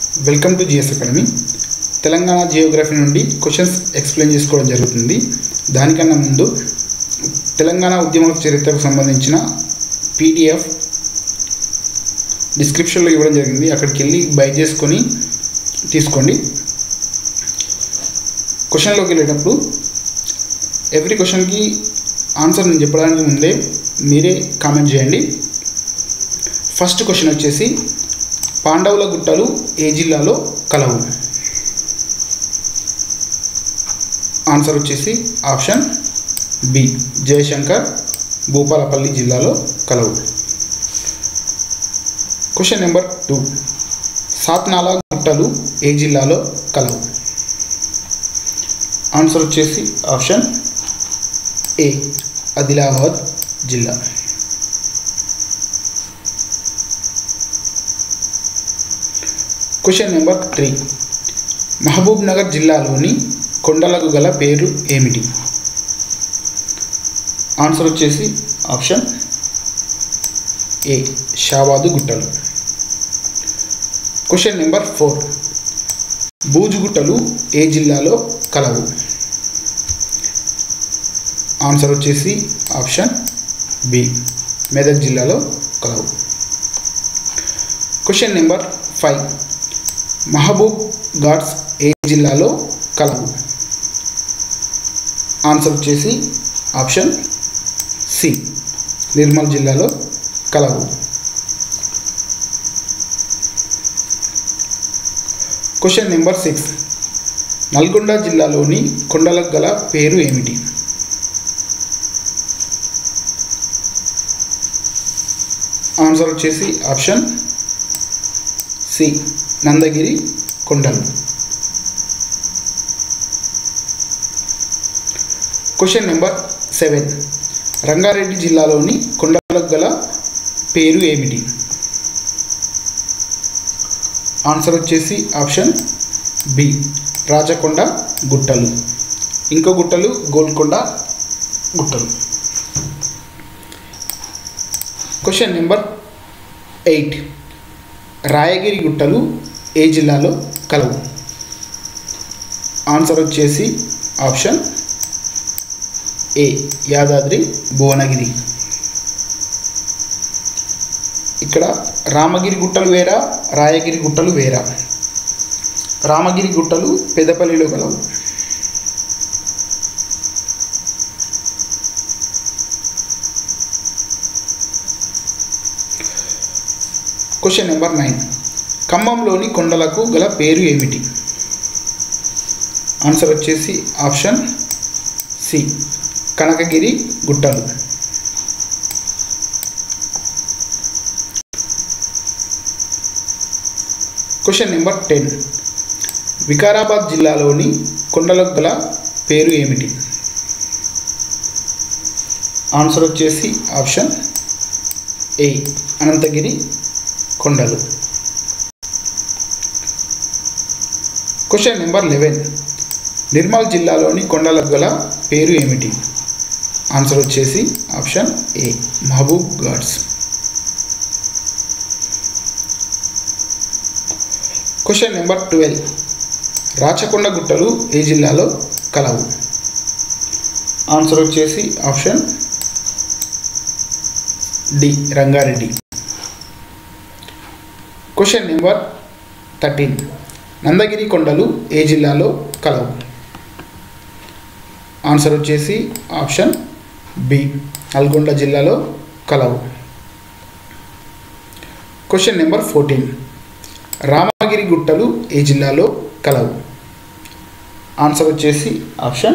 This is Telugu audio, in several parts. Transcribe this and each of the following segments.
welcome to GS academy Telangana geography నుండి క్వశ్చన్స్ ఎక్స్ప్లెయిన్ చేసుకోవడం జరుగుతుంది దానికన్నా ముందు తెలంగాణ ఉద్యమ చరిత్రకు సంబంధించిన పీడిఎఫ్ డిస్క్రిప్షన్లో ఇవ్వడం జరిగింది అక్కడికి వెళ్ళి బై చేసుకొని తీసుకోండి క్వశ్చన్లోకి వెళ్ళేటప్పుడు ఎవ్రీ క్వశ్చన్కి ఆన్సర్ నేను చెప్పడానికి ముందే మీరే కామెంట్ చేయండి ఫస్ట్ క్వశ్చన్ వచ్చేసి పాండవుల గుట్టలు ఏ జిల్లాలో కలవు ఆన్సర్ వచ్చేసి ఆప్షన్ బి జయశంకర్ భూపాలపల్లి జిల్లాలో కలవు క్వశ్చన్ నెంబర్ టూ సాత్నాల గుట్టలు ఏ జిల్లాలో కలవు ఆన్సర్ వచ్చేసి ఆప్షన్ ఏ ఆదిలాబాద్ జిల్లా question number three Mahabubnagar జిల్లాలోని కొండలకు గల పేరు ఏమిటి ఆన్సర్ వచ్చేసి ఆప్షన్ ఏ షాబాదు గుట్టలు క్వశ్చన్ నెంబర్ ఫోర్ బూజుగుట్టలు ఏ జిల్లాలో కలవు ఆన్సర్ వచ్చేసి ఆప్షన్ బి మెదక్ జిల్లాలో కలవు question number five Mahabub ghats ఏ జిల్లాలో కలవు ఆన్సర్ వచ్చేసి ఆప్షన్ సి నిర్మల్ జిల్లాలో కలవు క్వశ్చన్ నెంబర్ సిక్స్ నల్గొండ జిల్లాలోని కొండలకు గల పేరు ఏమిటి ఆన్సర్ వచ్చేసి ఆప్షన్ సి నందగిరి కొండలు క్వశ్చన్ నెంబర్ సెవెన్ రంగారెడ్డి జిల్లాలోని కొండలకు గల పేరు ఏమిటి ఆన్సర్ వచ్చేసి ఆప్షన్ బి రాచకొండ గుట్టలు ఇంకో గుట్టలు గోల్కొండ గుట్టలు క్వశ్చన్ నెంబర్ ఎయిట్ రాయగిరి గుట్టలు ఏ జిల్లాలో కలవు ఆన్సర్ వచ్చేసి ఆప్షన్ ఏ యాదాద్రి భువనగిరి ఇక్కడ రామగిరి గుట్టలు వేరా రాయగిరి గుట్టలు వేరా రామగిరి గుట్టలు పెద్దపల్లిలో కలవు క్వశ్చన్ నెంబర్ నైన్ ఖమ్మంలోని కొండలకు గల పేరు ఏమిటి ఆన్సర్ వచ్చేసి ఆప్షన్ సి కనకగిరి గుట్టలు క్వశ్చన్ నెంబర్ టెన్ వికారాబాద్ జిల్లాలోని కొండలకు గల పేరు ఏమిటి ఆన్సర్ వచ్చేసి ఆప్షన్ ఏ అనంతగిరి కొండలు క్వశ్చన్ నెంబర్ లెవెన్ నిర్మల్ జిల్లాలోని కొండలకు గల పేరు ఏమిటి ఆన్సర్ వచ్చేసి option A Mahabub ghats question number twelve Rachakonda గుట్టలు ఏ జిల్లాలో కలవు ఆన్సర్ వచ్చేసి option D Rangareddy question number thirteen Nandagiri కొండలు ఏ జిల్లాలో కలవు ఆన్సర్ వచ్చేసి ఆప్షన్ బి నల్గొండ జిల్లాలో కలవు క్వశ్చన్ నెంబర్ ఫోర్టీన్ రామగిరి గుట్టలు ఏ జిల్లాలో కలవు ఆన్సర్ వచ్చేసి ఆప్షన్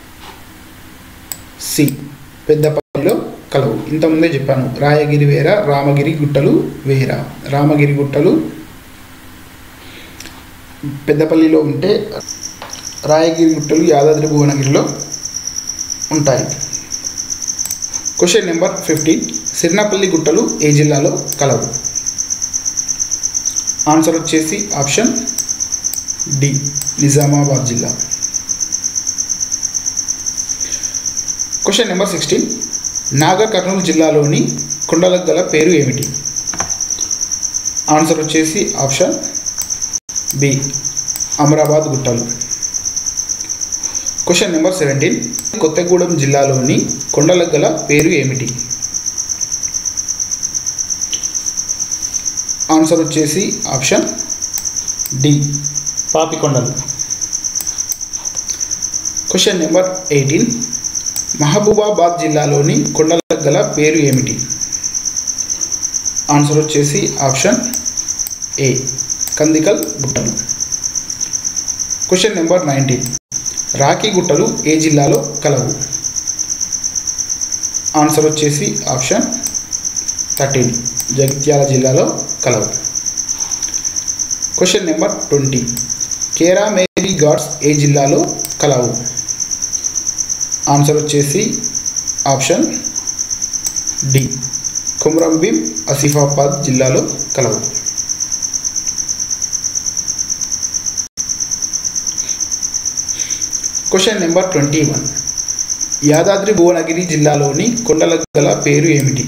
సి పెద్దపల్లిలో కలవు ఇంతకుముందే చెప్పాను రాయగిరి వేర రామగిరి గుట్టలు వేర రామగిరి గుట్టలు పెద్దపల్లిలో ఉంటే రాయగిరి గుట్టలు యాదాద్రి భువనగిరిలో ఉంటాయి క్వశ్చన్ నెంబర్ ఫిఫ్టీన్ సిరినపల్లి గుట్టలు ఏ జిల్లాలో కలవు ఆన్సర్ వచ్చేసి ఆప్షన్ డి నిజామాబాద్ జిల్లా question number sixteen Nagar Kurnool జిల్లాలోని కొండలకు గల పేరు ఏమిటి ఆన్సర్ వచ్చేసి ఆప్షన్ బి అమరాబాద్ గుట్టలు క్వశ్చన్ నెంబర్ సెవెంటీన్ కొత్తగూడెం జిల్లాలోని కొండలకు గల పేరు ఏమిటి ఆన్సర్ వచ్చేసి option D Papikondalu question number eighteen మహబూబాబాద్ జిల్లాలోని కొండలకు గల పేరు ఏమిటి ఆన్సర్ వచ్చేసి ఆప్షన్ ఏ కందికల్ గుట్టలు క్వశ్చన్ నెంబర్ నైన్టీన్ రాఖీ గుట్టలు ఏ జిల్లాలో కలవు ఆన్సర్ వచ్చేసి ఆప్షన్ థర్టీన్ జగిత్యాల జిల్లాలో కలవు question number twenty Kerameri ghats ఏ జిల్లాలో కలవు ఆన్సర్ వచ్చేసి ఆప్షన్ డి కుమ్రంభీం ఆసిఫాబాద్ జిల్లాలో కలవు question number twenty one Yadadri Bhuvanagiri జిల్లాలోని కొండల గల పేరు ఏమిటి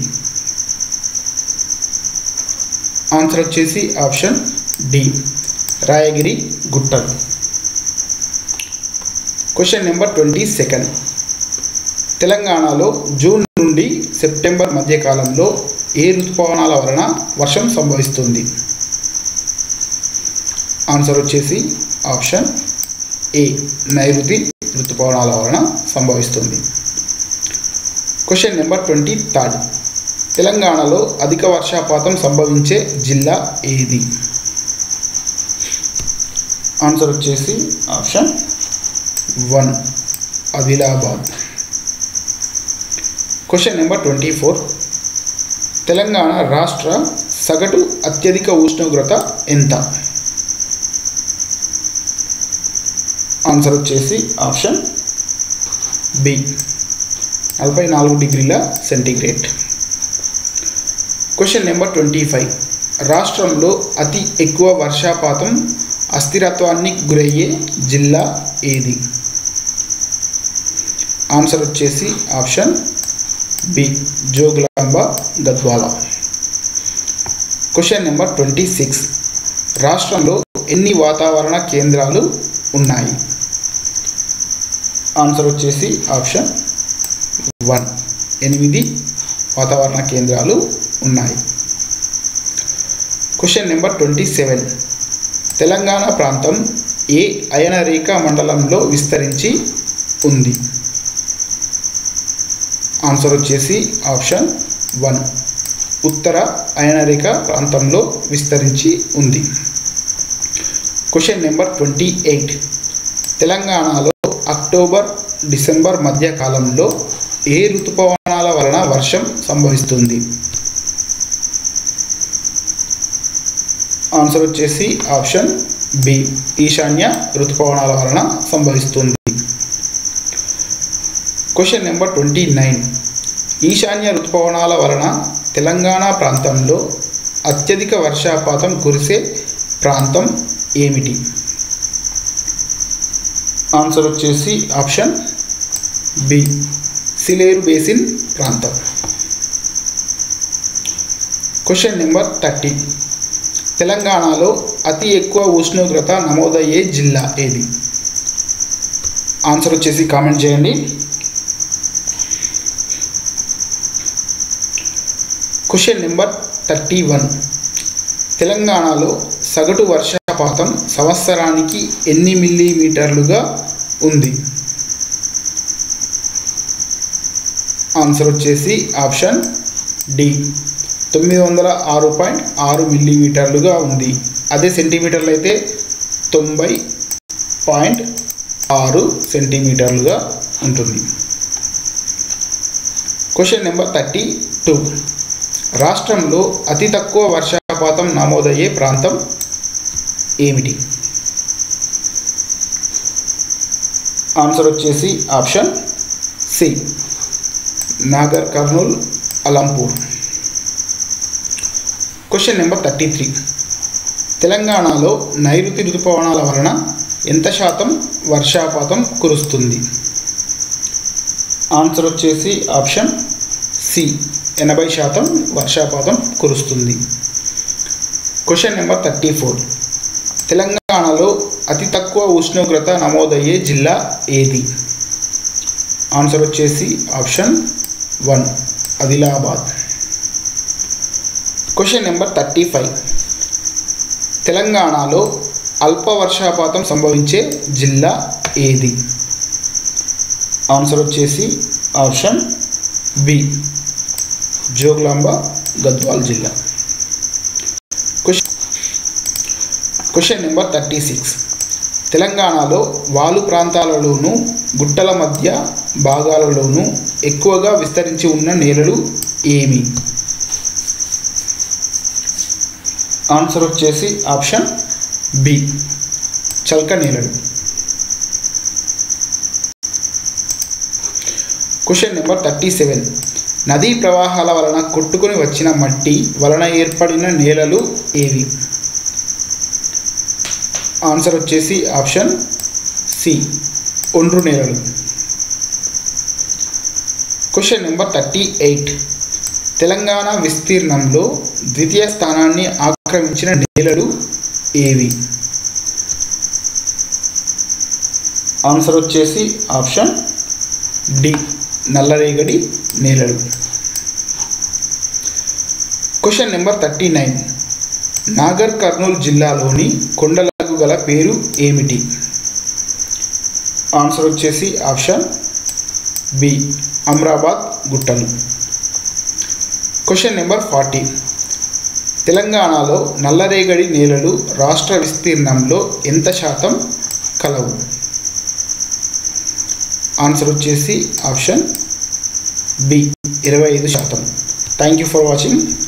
ఆన్సర్ వచ్చేసి ఆప్షన్ డి రాయగిరి గుట్టలు క్వశ్చన్ నెంబర్ ట్వంటీ సెకండ్ తెలంగాణలో జూన్ నుండి సెప్టెంబర్ మధ్యకాలంలో ఏ ఋతుపవనాల వలన వర్షం సంభవిస్తుంది ఆన్సర్ వచ్చేసి ఆప్షన్ ఏ నైరుతి ఋతుపవనాల వలన సంభవిస్తుంది క్వశ్చన్ నెంబర్ ట్వంటీ థర్డ్ తెలంగాణలో అధిక వర్షపాతం సంభవించే జిల్లా ఏది ఆన్సర్ వచ్చేసి option one Adilabad question number twenty four Telangana రాష్ట్ర సగటు అత్యధిక ఉష్ణోగ్రత ఎంత ఆన్సర్ వచ్చేసి ఆప్షన్ బి నలభై నాలుగు డిగ్రీల centigrade question number twenty five రాష్ట్రంలో అతి ఎక్కువ వర్షపాతం అస్థిరత్వాన్ని గురయ్యే జిల్లా ఏది ఆన్సర్ వచ్చేసి option B Jogulamba Gadwal question number twenty six రాష్ట్రంలో ఎన్ని వాతావరణ కేంద్రాలు ఉన్నాయి ఆన్సర్ వచ్చేసి ఆప్షన్ వన్ ఎనిమిది వాతావరణ కేంద్రాలు ఉన్నాయి question number twenty seven Telangana ప్రాంతం ఏ అయనరేఖ మండలంలో విస్తరించి ఉంది ఆన్సర్ వచ్చేసి ఆప్షన్ వన్ ఉత్తర అయనరేఖ ప్రాంతంలో విస్తరించి ఉంది క్వశ్చన్ నెంబర్ ట్వంటీ ఎయిట్ తెలంగాణలో అక్టోబర్ డిసెంబర్ మధ్య కాలంలో ఏ ఋతుపవనాల వలన వర్షం సంభవిస్తుంది ఆన్సర్ వచ్చేసి ఆప్షన్ బి ఈశాన్య ఋతుపవనాల వలన సంభవిస్తుంది క్వశ్చన్ నెంబర్ ట్వంటీ నైన్ ఈశాన్య ఋతుపవనాల వలన తెలంగాణ ప్రాంతంలో అత్యధిక వర్షపాతం కురిసే ప్రాంతం ఏమిటి ఆన్సర్ వచ్చేసి ఆప్షన్ బి సిలేరు బేసిన్ ప్రాంతం క్వశ్చన్ నెంబర్ థర్టీ తెలంగాణలో అతి ఎక్కువ ఉష్ణోగ్రత నమోదయ్యే జిల్లా ఏది ఆన్సర్ వచ్చేసి కామెంట్ చేయండి క్వశ్చన్ నెంబర్ థర్టీ వన్ తెలంగాణలో సగటు వర్షపాతం సంవత్సరానికి ఎన్ని మిల్లీమీటర్లుగా ఉంది ఆన్సర్ వచ్చేసి ఆప్షన్ డి తొమ్మిది వందల ఆరు పాయింట్ ఆరు మిల్లీమీటర్లుగా ఉంది అదే సెంటీమీటర్లు అయితే తొంభై పాయింట్ ఆరు సెంటీమీటర్లుగా ఉంటుంది క్వశ్చన్ నెంబర్ థర్టీ టూ రాష్ట్రంలో అతి తక్కువ వర్షపాతం నమోదయ్యే ప్రాంతం ఏమిటి ఆన్సర్ వచ్చేసి option C Nagar Kurnool Alampur question number thirty three తెలంగాణలో నైరుతి ఋతుపవనాల వలన ఎంత శాతం వర్షపాతం కురుస్తుంది ఆన్సర్ వచ్చేసి ఆప్షన్ సి ఎనభై శాతం వర్షపాతం కురుస్తుంది question number thirty four Telangana తెలంగాణలో అతి తక్కువ ఉష్ణోగ్రత నమోదయ్యే జిల్లా ఏది ఆన్సర్ వచ్చేసి option one Adilabad question number thirty five తెలంగాణలో అల్ప వర్షపాతం సంభవించే జిల్లా ఏది ఆన్సర్ వచ్చేసి ఆప్షన్ బి జోగులాంబ గద్వాల్ జిల్లా question question number thirty six తెలంగాణలో వాలు ప్రాంతాలలోనూ గుట్టల మధ్య భాగాలలోనూ ఎక్కువగా విస్తరించి ఉన్న నేలలు ఏమి ఆన్సర్ వచ్చేసి ఆప్షన్ బి చల్క నేలలు క్వశ్చన్ నెంబర్ థర్టీ సెవెన్ నదీ ప్రవాహాల వలన కొట్టుకొని వచ్చిన మట్టి వలన ఏర్పడిన నేలలు ఏవి ఆన్సర్ వచ్చేసి ఆప్షన్ సి ఒండ్రు నేలలు question number thirty eight Telangana విస్తీర్ణంలో ద్వితీయ స్థానాన్ని ఆక్రమించిన నేలలు ఏవి ఆన్సర్ వచ్చేసి ఆప్షన్ డి నల్లరేగడి నేలలు question number thirty nine Nagar Kurnool జిల్లాలోని కొండలకు గల పేరు ఏమిటి ఆన్సర్ వచ్చేసి ఆప్షన్ బి అమ్రాబాద్ గుట్టలు క్వశ్చన్ నెంబర్ ఫార్టీ తెలంగాణలో నల్లరేగడి నేలలు రాష్ట్ర విస్తీర్ణంలో ఎంత శాతం కలవు ఆన్సర్ వచ్చేసి ఆప్షన్ బి ఇరవై ఐదు శాతం థ్యాంక్ యూ ఫర్ వాచింగ్